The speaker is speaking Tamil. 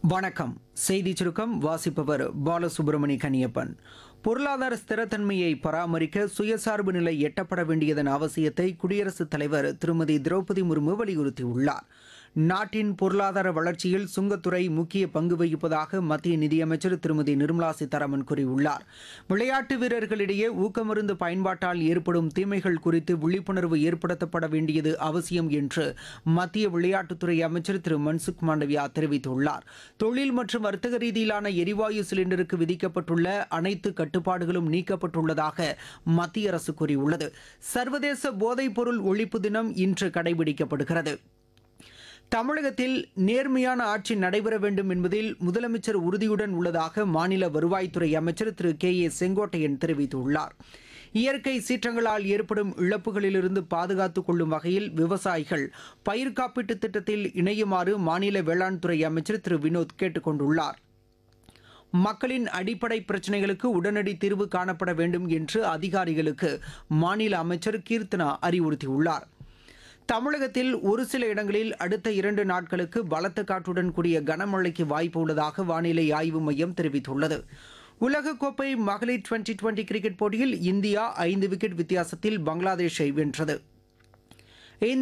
வணக்கம் செய்தி சுருக்கம் வாசிப்பவர் பாலசுப்ரமணி கனியப்பன் பொருளாதார ஸ்திரத்தன்மையை பராமரிக்க சுயசார்பு நிலை எட்டப்பட வேண்டியதன் அவசியத்தை குடியரசுத் தலைவர் திருமதி திரௌபதி முர்மு வலியுறுத்தியுள்ளார் நாட்டின் பொருளாதார வளர்ச்சியில் சுங்கத்துறை முக்கிய பங்கு வகிப்பதாக மத்திய நிதியமைச்சர் திருமதி நிர்மலா சீதாராமன் கூறியுள்ளார் விளையாட்டு வீரர்களிடையே ஊக்கமருந்து பயன்பாட்டால் ஏற்படும் தீமைகள் குறித்து விழிப்புணர்வு ஏற்படுத்தப்பட வேண்டியது அவசியம் என்று மத்திய விளையாட்டுத்துறை அமைச்சர் திரு மன்சுக் மாண்டவியா தெரிவித்துள்ளார் தொழில் மற்றும் வர்த்தக ரீதியிலான எரிவாயு சிலிண்டருக்கு விதிக்கப்பட்டுள்ள அனைத்து கட்டுப்பாடுகளும் நீக்கப்பட்டுள்ளதாக மத்திய அரசு கூறியுள்ளது சர்வதேச போதைப்பொருள் ஒழிப்பு தினம் இன்று கடைபிடிக்கப்படுகிறது தமிழகத்தில் நேர்மையான ஆட்சி நடைபெற வேண்டும் என்பதில் முதலமைச்சர் உறுதியுடன் உள்ளதாக மாநில வருவாய்த்துறை அமைச்சர் திரு கே ஏ செங்கோட்டையன் தெரிவித்துள்ளார் இயற்கை சீற்றங்களால் ஏற்படும் இழப்புகளிலிருந்து பாதுகாத்துக் கொள்ளும் வகையில் விவசாயிகள் பயிர் காப்பீட்டுத் திட்டத்தில் இணையுமாறு மாநில வேளாண் துறை அமைச்சர் திரு வினோத் கேட்டுக் கொண்டுள்ளார் மக்களின் அடிப்படை பிரச்சினைகளுக்கு உடனடி தீர்வு காணப்பட வேண்டும் என்று அதிகாரிகளுக்கு மாநில அமைச்சர் கீர்த்தனா அறிவுறுத்தியுள்ளார் தமிழகத்தில் ஒரு சில இடங்களில் அடுத்த இரண்டு நாட்களுக்கு பலத்த காற்றுடன் கூடிய கனமழைக்கு வாய்ப்பு உள்ளதாக வானிலை ஆய்வு மையம் தெரிவித்துள்ளது உலகக்கோப்பை மகளிர் டுவெண்டி டுவெண்டி கிரிக்கெட் போட்டியில் இந்தியா ஐந்து விக்கெட் வித்தியாசத்தில் பங்களாதேஷை வென்றது